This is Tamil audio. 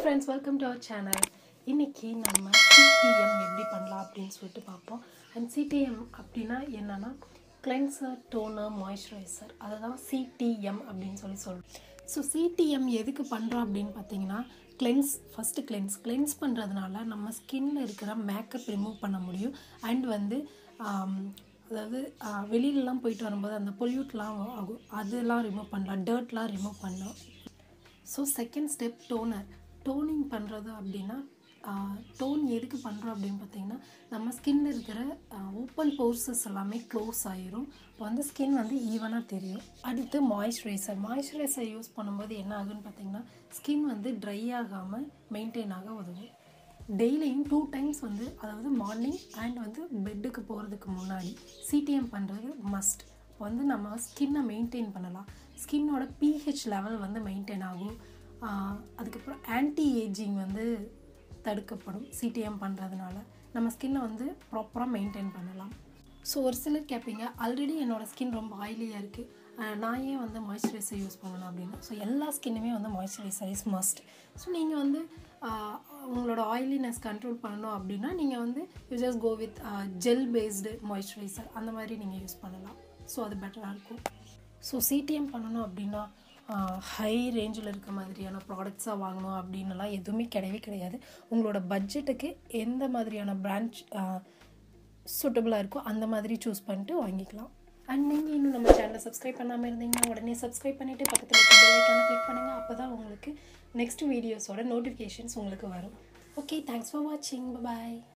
friends welcome to our channel இன்றைக்கி நம்ம சிடிஎம் எப்படி பண்ணலாம் அப்படின்னு சொல்லிட்டு பார்ப்போம் அண்ட் சிடிஎம் அப்படின்னா என்னென்னா கிளென்சர் டோனர் மாய்ஸ்சரைசர் அதை தான் சிடிஎம் அப்படின்னு சொல்லி சொல்கிறோம் ஸோ சிடிஎம் எதுக்கு பண்ணுறோம் அப்படின்னு பார்த்தீங்கன்னா கிளென்ஸ் ஃபஸ்ட்டு கிளென்ஸ் கிளென்ஸ் பண்ணுறதுனால நம்ம ஸ்கின்ல இருக்கிற மேக்கப் ரிமூவ் பண்ண முடியும் அண்ட் வந்து ஆம், அதாவது ஆஹ், வெளியிலலாம் போயிட்டு வரும்போது அந்த பொல்யூட்லாம் ஆகும் அதெல்லாம் ரிமூவ் பண்ணலாம் டர்ட்லாம் ரிமூவ் பண்ணலாம் so second step toner toning பண்ணுறது அப்படின்னா டோன் எதுக்கு பண்ணுறோம் அப்படின்னு பார்த்தீங்கன்னா நம்ம ஸ்கின்ல இருக்கிற ஓப்பன் போர்சஸ் எல்லாமே க்ளோஸ் ஆயிரும் இப்போ வந்து ஸ்கின் வந்து ஈவனாக தெரியும் அடுத்து மாய்ஸ்சரைசர் மாய்ஸ்சரைசர் யூஸ் பண்ணும்போது என்ன ஆகுன்னு பார்த்தீங்கன்னா ஸ்கின் வந்து ட்ரை ஆகாமல் மெயின்டைன் ஆக உதவும் டெய்லியும் டூ டைம்ஸ் வந்து அதாவது மார்னிங் அண்ட் வந்து பெட்டுக்கு போகிறதுக்கு முன்னாடி சிடிஎம் பண்ணுறது மஸ்ட் வந்து நம்ம ஸ்கின்னை மெயின்டைன் பண்ணலாம் ஸ்கின்னோட பிஹெச் லெவல் வந்து மெயின்டைன் ஆகும் ஆஹ் அதுக்கப்புறம் ஆன்டி ஏஜிங் வந்து தடுக்கப்படும் சிடிஎம் பண்ணுறதுனால நம்ம ஸ்கின்னை வந்து ப்ராப்பராக மெயின்டைன் பண்ணலாம் ஸோ ஒரு சிலர் கேட்பீங்க ஆல்ரெடி என்னோடய ஸ்கின் ரொம்ப ஆயிலியாக இருக்குது நான் ஏன் வந்து மாய்ஸ்சரைசர் யூஸ் பண்ணணும் அப்படின்னு ஸோ எல்லா ஸ்கின்னுமே வந்து மாய்ஸ்சரைசர் இஸ் மஸ்ட் ஸோ நீங்கள் வந்து ஆஹ், உங்களோட ஆயிலினஸ் கண்ட்ரோல் பண்ணணும் அப்படின்னா நீங்கள் வந்து you just go with gel based moisturiser அந்த மாதிரி நீங்கள் யூஸ் பண்ணலாம் ஸோ அது பெட்டராக இருக்கும் ஸோ சிடிஎம் பண்ணணும் அப்படின்னா ஹை ரேஞ்சில் இருக்க மாதிரியான ப்ராடக்ட்ஸாக வாங்கணும் அப்படின்னுலாம் எதுவுமே கிடையவே கிடையாது உங்களோட பட்ஜெட்டுக்கு எந்த மாதிரியான பிராண்ட் சூட்டபுளாக இருக்கோ அந்த மாதிரி சூஸ் பண்ணிட்டு வாங்கிக்கலாம் அண்ட் நீங்கள் இன்னும் நம்ம சேனலை சப்ஸ்கிரைப் பண்ணாமல் இருந்தீங்கன்னா உடனே சப்ஸ்கிரைப் பண்ணிவிட்டு பக்கத்தில் இருக்க பெல் ஐக்கானை கிளிக் பண்ணுங்கள் அப்போ தான் உங்களுக்கு நெக்ஸ்ட் வீடியோஸோட நோட்டிஃபிகேஷன்ஸ் உங்களுக்கு வரும் ஓகே தேங்க்ஸ் ஃபார் வாட்சிங் பாய்